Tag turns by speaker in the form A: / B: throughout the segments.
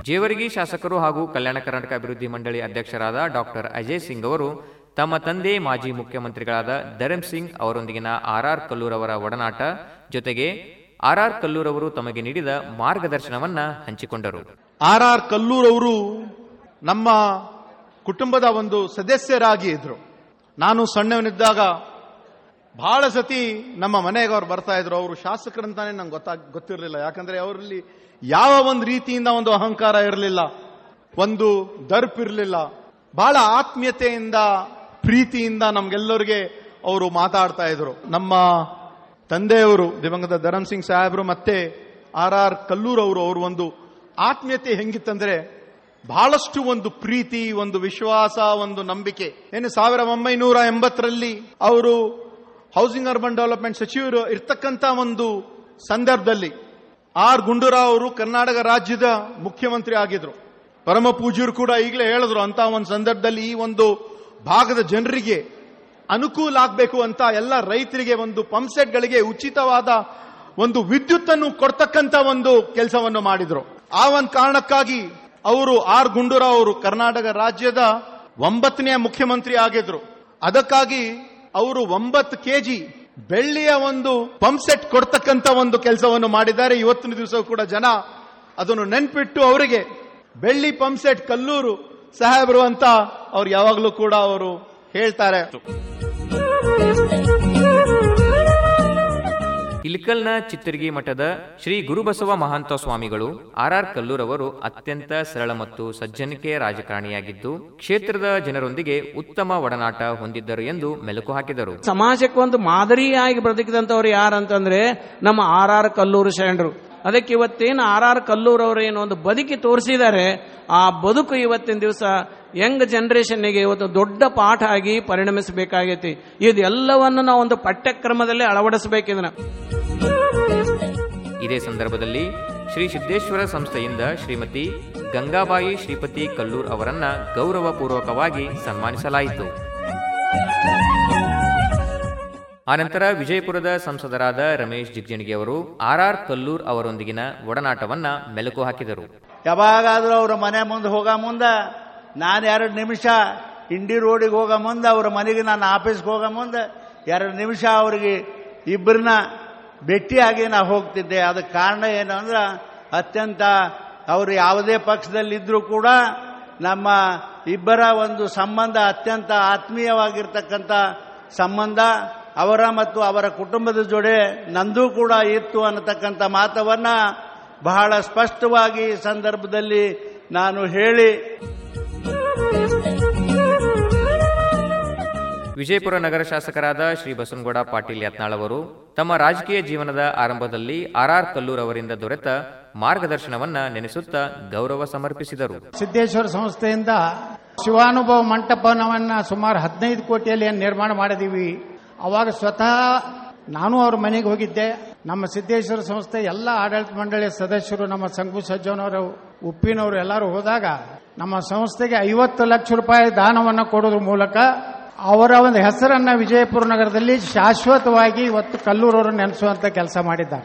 A: ಜೇವರ್ಗಿ ಶಾಸಕರು ಹಾಗೂ ಕಲ್ಯಾಣ ಕರ್ನಾಟಕ ಅಭಿವೃದ್ಧಿ ಮಂಡಳಿ ಅಧ್ಯಕ್ಷರಾದ ಡಾಕ್ಟರ್ ಅಜಯ್ ಸಿಂಗ್ ಅವರು ತಮ್ಮ ತಂದೆ ಮಾಜಿ ಮುಖ್ಯಮಂತ್ರಿಗಳಾದ ಧರಮ್ ಸಿಂಗ್ ಅವರೊಂದಿಗಿನ ಆರ್ಆರ್ ಕಲ್ಲೂರ್ ಅವರ ಒಡನಾಟ ಜೊತೆಗೆ ಆರ್ಆರ್ ಕಲ್ಲೂರ್ ಅವರು ತಮಗೆ ನೀಡಿದ ಮಾರ್ಗದರ್ಶನವನ್ನ ಹಂಚಿಕೊಂಡರು
B: ಆರ್ ಆರ್ ಕಲ್ಲೂರ್ ಅವರು ನಮ್ಮ ಕುಟುಂಬದ ಒಂದು ಸದಸ್ಯರಾಗಿ ಇದ್ರು ನಾನು ಸಣ್ಣವನಿದ್ದಾಗ ಬಹಳ ಸತಿ ನಮ್ಮ ಮನೆಗೆ ಅವ್ರು ಬರ್ತಾ ಇದ್ರು ಅವರು ಶಾಸಕರಂತಾನೆ ನಂಗೆ ಗೊತ್ತಾಗ್ ಗೊತ್ತಿರಲಿಲ್ಲ ಯಾಕಂದ್ರೆ ಅವರಲ್ಲಿ ಯಾವ ಒಂದು ರೀತಿಯಿಂದ ಒಂದು ಅಹಂಕಾರ ಇರಲಿಲ್ಲ ಒಂದು ದರ್ಪ್ ಇರಲಿಲ್ಲ ಬಹಳ ಆತ್ಮೀಯತೆಯಿಂದ ಪ್ರೀತಿಯಿಂದ ನಮ್ಗೆಲ್ಲರಿಗೆ ಅವರು ಮಾತಾಡ್ತಾ ಇದ್ರು ನಮ್ಮ ತಂದೆಯವರು ದಿವಂಗತ ಧರಮ್ ಸಿಂಗ್ ಸಾಹೇಬರು ಮತ್ತೆ ಆರ್ ಆರ್ ಕಲ್ಲೂರ್ ಅವರು ಅವರು ಒಂದು ಆತ್ಮೀಯತೆ ಹೆಂಗಿತ್ತಂದ್ರೆ ಬಹಳಷ್ಟು ಒಂದು ಪ್ರೀತಿ ಒಂದು ವಿಶ್ವಾಸ ಒಂದು ನಂಬಿಕೆ ಏನು ಸಾವಿರದ ಒಂಬೈನೂರ ಎಂಬತ್ತರಲ್ಲಿ ಅವರು ಹೌಸಿಂಗ್ ಅರ್ಬನ್ ಡೆವಲಪ್ಮೆಂಟ್ ಸಚಿವರು ಇರ್ತಕ್ಕಂತ ಒಂದು ಸಂದರ್ಭದಲ್ಲಿ ಆರ್ ಗುಂಡೂರಾವ್ ಅವರು ಕರ್ನಾಟಕ ರಾಜ್ಯದ ಮುಖ್ಯಮಂತ್ರಿ ಆಗಿದ್ರು ಪರಮ ಪೂಜ್ಯರು ಕೂಡ ಈಗಲೇ ಹೇಳಿದ್ರು ಅಂತ ಒಂದು ಸಂದರ್ಭದಲ್ಲಿ ಈ ಒಂದು ಭಾಗದ ಜನರಿಗೆ ಅನುಕೂಲ ಆಗಬೇಕು ಅಂತ ಎಲ್ಲ ರೈತರಿಗೆ ಒಂದು ಪಂಪ್ಸೆಟ್ಗಳಿಗೆ ಉಚಿತವಾದ ಒಂದು ವಿದ್ಯುತ್ ಅನ್ನು ಕೊಡ್ತಕ್ಕಂತ ಒಂದು ಕೆಲಸವನ್ನು ಮಾಡಿದ್ರು ಆ ಒಂದು ಕಾರಣಕ್ಕಾಗಿ ಅವರು ಆರ್ ಗುಂಡೂರಾವ್ ಅವರು ಕರ್ನಾಟಕ ರಾಜ್ಯದ ಒಂಬತ್ತನೆಯ ಮುಖ್ಯಮಂತ್ರಿ ಆಗಿದ್ರು ಅದಕ್ಕಾಗಿ ಅವರು ಒಂಬತ್ತು ಕೆಜಿ ಬೆಳ್ಳಿಯ ಒಂದು ಪಂಪ್ಸೆಟ್ ಕೊಡ್ತಕ್ಕಂತ ಒಂದು ಕೆಲಸವನ್ನು ಮಾಡಿದ್ದಾರೆ ಇವತ್ತಿನ ದಿವಸ ಕೂಡ ಜನ ಅದನ್ನು ನೆನ್ಪಿಟ್ಟು ಅವರಿಗೆ ಬೆಳ್ಳಿ ಪಂಪ್ಸೆಟ್ ಕಲ್ಲೂರು ಸಾಹೇಬರು ಅಂತ ಅವ್ರು ಯಾವಾಗಲೂ ಕೂಡ ಅವರು ಹೇಳ್ತಾರೆ
A: ಇಲ್ಕಲ್ನ ಚಿತ್ತರ್ಗಿ ಮಠದ ಶ್ರೀ ಗುರುಬಸವ ಮಹಾಂತ ಸ್ವಾಮಿಗಳು ಆರ್ ಆರ್ ಕಲ್ಲೂರ್ ಅವರು ಅತ್ಯಂತ ಸರಳ ಮತ್ತು ಸಜ್ಜನಿಕೆಯ ರಾಜಕಾರಣಿಯಾಗಿದ್ದು ಕ್ಷೇತ್ರದ ಜನರೊಂದಿಗೆ ಉತ್ತಮ ಒಡನಾಟ ಹೊಂದಿದ್ದರು ಎಂದು ಮೆಲುಕು ಹಾಕಿದರು
C: ಸಮಾಜಕ್ಕೆ ಒಂದು ಮಾದರಿಯಾಗಿ ಬದುಕಿದಂಥವ್ರು ಯಾರಂತಂದ್ರೆ ನಮ್ಮ ಆರ್ ಆರ್ ಕಲ್ಲೂರು ಶರಣರು ಅದಕ್ಕೆ ಇವತ್ತೇನು ಆರ್ ಆರ್ ಕಲ್ಲೂರ್ ಅವರು ಏನು ಒಂದು ಬದುಕಿ ತೋರಿಸಿದ್ದಾರೆ ಆ ಬದುಕು ಇವತ್ತಿನ ದಿವಸ ಯಂಗ್ ಜನರೇಷನ್ನಿಗೆ ಇವತ್ತು ದೊಡ್ಡ ಪಾಠ ಆಗಿ ಪರಿಣಮಿಸಬೇಕಾಗೈತಿ ಇದೆಲ್ಲವನ್ನು ನಾವು ಒಂದು ಪಠ್ಯಕ್ರಮದಲ್ಲಿ ಅಳವಡಿಸಬೇಕಿದನ್ನ
A: ಇದೇ ಸಂದರ್ಭದಲ್ಲಿ ಶ್ರೀ ಸಿದ್ದೇಶ್ವರ ಸಂಸ್ಥೆಯಿಂದ ಶ್ರೀಮತಿ ಗಂಗಾಬಾಯಿ ಶ್ರೀಪತಿ ಕಲ್ಲೂರ್ ಅವರನ್ನ ಗೌರವಪೂರ್ವಕವಾಗಿ ಸನ್ಮಾನಿಸಲಾಯಿತು ಆನಂತರ ವಿಜಯಪುರದ ಸಂಸದರಾದ ರಮೇಶ್ ಜಿಗ್ಜಿಣಗಿ ಅವರು ಆರ್ ಆರ್ ಕಲ್ಲೂರ್ ಅವರೊಂದಿಗಿನ ಒಡನಾಟವನ್ನ ಮೆಲುಕು ಹಾಕಿದರು
D: ಯಾವಾಗಾದ್ರೂ ಅವ್ರ ಮನೆ ಮುಂದೆ ಹೋಗೋ ಮುಂದೆ ನಾನು ಎರಡು ನಿಮಿಷ ಇಂಡಿ ರೋಡಿಗೆ ಹೋಗೋ ಮುಂದೆ ಅವ್ರ ಮನೆಗೆ ನಾನು ಆಫೀಸ್ಗೆ ಹೋಗೋ ಮುಂದೆ ಎರಡು ನಿಮಿಷ ಅವ್ರಿಗೆ ಇಬ್ಬರನ್ನ ಭೇಟಿಯಾಗಿ ನಾ ಹೋಗ್ತಿದ್ದೆ ಅದಕ್ಕೆ ಕಾರಣ ಏನು ಅಂದ್ರೆ ಅತ್ಯಂತ ಅವರು ಯಾವುದೇ ಪಕ್ಷದಲ್ಲಿದ್ದರೂ ಕೂಡ ನಮ್ಮ ಇಬ್ಬರ ಒಂದು ಸಂಬಂಧ ಅತ್ಯಂತ ಆತ್ಮೀಯವಾಗಿರ್ತಕ್ಕಂಥ ಸಂಬಂಧ ಅವರ ಮತ್ತು ಅವರ ಕುಟುಂಬದ ಜೋಡೆ ನಂದು ಕೂಡ ಇತ್ತು ಅನ್ನತಕ್ಕಂಥ ಮಾತವನ್ನ ಬಹಳ ಸ್ಪಷ್ಟವಾಗಿ ಈ ಸಂದರ್ಭದಲ್ಲಿ ನಾನು ಹೇಳಿ
A: ವಿಜಯಪುರ ನಗರ ಶಾಸಕರಾದ ಶ್ರೀ ಬಸನಗೌಡ ಪಾಟೀಲ್ ಯತ್ನಾಳ್ ಅವರು ತಮ್ಮ ರಾಜಕೀಯ ಜೀವನದ ಆರಂಭದಲ್ಲಿ ಆರ್ ಆರ್ ಕಲ್ಲೂರ್ ಅವರಿಂದ ದೊರೆತ ಮಾರ್ಗದರ್ಶನವನ್ನ ನೆನೆಸುತ್ತಾ ಗೌರವ ಸಮರ್ಪಿಸಿದರು
E: ಸಿದ್ದೇಶ್ವರ ಸಂಸ್ಥೆಯಿಂದ ಶಿವಾನುಭವ ಮಂಟಪವನ್ನ ಸುಮಾರು ಹದಿನೈದು ಕೋಟಿಯಲ್ಲಿ ಏನ್ ನಿರ್ಮಾಣ ಮಾಡಿದೀವಿ ಅವಾಗ ಸ್ವತಃ ನಾನು ಅವ್ರ ಮನೆಗೆ ಹೋಗಿದ್ದೆ ನಮ್ಮ ಸಿದ್ದೇಶ್ವರ ಸಂಸ್ಥೆ ಎಲ್ಲ ಆಡಳಿತ ಮಂಡಳಿಯ ಸದಸ್ಯರು ನಮ್ಮ ಸಂಕು ಸಜ್ಜನವರು ಉಪ್ಪಿನವರು ಎಲ್ಲರೂ ಹೋದಾಗ ನಮ್ಮ ಸಂಸ್ಥೆಗೆ ಐವತ್ತು ಲಕ್ಷ ರೂಪಾಯಿ ದಾನವನ್ನು ಕೊಡೋದ್ರ ಮೂಲಕ ಅವರ ಒಂದು ಹೆಸರನ್ನ ವಿಜಯಪುರ ನಗರದಲ್ಲಿ ಶಾಶ್ವತವಾಗಿ ಇವತ್ತು ಕಲ್ಲೂರವರು ನೆನೆಸುವಂತ ಕೆಲಸ ಮಾಡಿದ್ದಾರೆ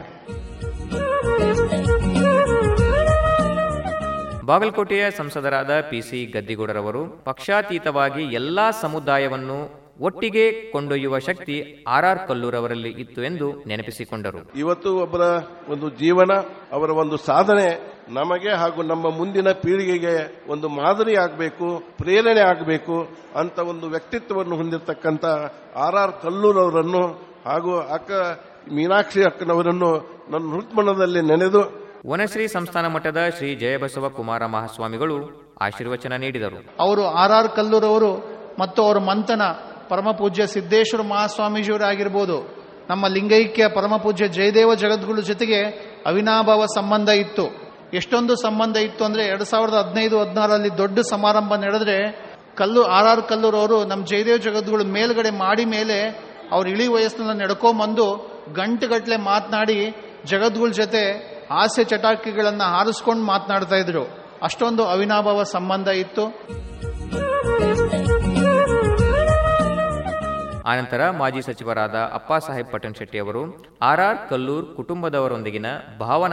A: ಬಾಗಲಕೋಟೆಯ ಸಂಸದರಾದ ಪಿಸಿ ಗದ್ದಿಗೌಡರವರು ಪಕ್ಷಾತೀತವಾಗಿ ಎಲ್ಲಾ ಸಮುದಾಯವನ್ನು ಒಟ್ಟಿಗೆ ಕೊಂಡೊಯ್ಯುವ ಶಕ್ತಿ ಆರ್ ಆರ್ ಕಲ್ಲೂರ್ ಅವರಲ್ಲಿ ಇತ್ತು ಎಂದು ನೆನಪಿಸಿಕೊಂಡರು
F: ಇವತ್ತು ಒಬ್ಬರ ಒಂದು ಜೀವನ ಅವರ ಒಂದು ಸಾಧನೆ ನಮಗೆ ಹಾಗೂ ನಮ್ಮ ಮುಂದಿನ ಪೀಳಿಗೆಗೆ ಒಂದು ಮಾದರಿ ಆಗಬೇಕು ಪ್ರೇರಣೆ ಆಗಬೇಕು ಅಂತ ಒಂದು ವ್ಯಕ್ತಿತ್ವವನ್ನು ಹೊಂದಿರತಕ್ಕಂಥ ಆರ್ ಆರ್ ಕಲ್ಲೂರ್ ಅವರನ್ನು ಹಾಗೂ ಅಕ್ಕ ಮೀನಾಕ್ಷಿ ಅಕ್ಕನವರನ್ನು ನನ್ನ ಹೃತ್ಮನದಲ್ಲಿ ನೆನೆದು
A: ವನಶ್ರೀ ಸಂಸ್ಥಾನ ಮಠದ ಶ್ರೀ ಜಯಬಸವ ಕುಮಾರ ಮಹಾಸ್ವಾಮಿಗಳು ಆಶೀರ್ವಚನ ನೀಡಿದರು
G: ಅವರು ಆರ್ ಆರ್ ಕಲ್ಲೂರವರು ಮತ್ತು ಅವರ ಮಂತನ ಪರಮ ಪೂಜ್ಯ ಸಿದ್ದೇಶ್ವರ ಮಹಾಸ್ವಾಮೀಜಿಯವರಾಗಿರ್ಬೋದು ನಮ್ಮ ಲಿಂಗೈಕ್ಯ ಪರಮ ಪೂಜ್ಯ ಜಯದೇವ ಜಗದ್ಗುರು ಜೊತೆಗೆ ಅವಿನಾಭಾವ ಸಂಬಂಧ ಇತ್ತು ಎಷ್ಟೊಂದು ಸಂಬಂಧ ಇತ್ತು ಅಂದ್ರೆ ಎರಡ್ ಸಾವಿರದ ಹದಿನೈದು ಹದಿನಾರರಲ್ಲಿ ದೊಡ್ಡ ಸಮಾರಂಭ ನಡೆದ್ರೆ ಕಲ್ಲು ಆರ್ ಆರ್ ಕಲ್ಲೂರವರು ನಮ್ಮ ಜಯದೇವ ಜಗದ್ಗುಳು ಮೇಲ್ಗಡೆ ಮಾಡಿ ಮೇಲೆ ಅವ್ರ ಇಳಿ ವಯಸ್ಸಿನಲ್ಲಿ ನಡ್ಕೊಂಬಂದು ಗಂಟುಗಟ್ಲೆ ಮಾತನಾಡಿ ಜಗದ್ಗುಳ ಜೊತೆ ಹಾಸ್ಯ ಚಟಾಕಿಗಳನ್ನ ಹಾರಿಸ್ಕೊಂಡು ಮಾತನಾಡ್ತಾ ಇದ್ರು ಅಷ್ಟೊಂದು ಅವಿನಾಭಾವ ಸಂಬಂಧ ಇತ್ತು
A: ಆನಂತರ ಮಾಜಿ ಸಚಿವರಾದ ಅಪ್ಪಾಸಾಹೇಬ್ ಪಟನ್ ಶೆಟ್ಟಿ ಅವರು ಆರ್ ಆರ್ ಕಲ್ಲೂರ್ ಕುಟುಂಬದವರೊಂದಿಗಿನ ಭಾವನಾ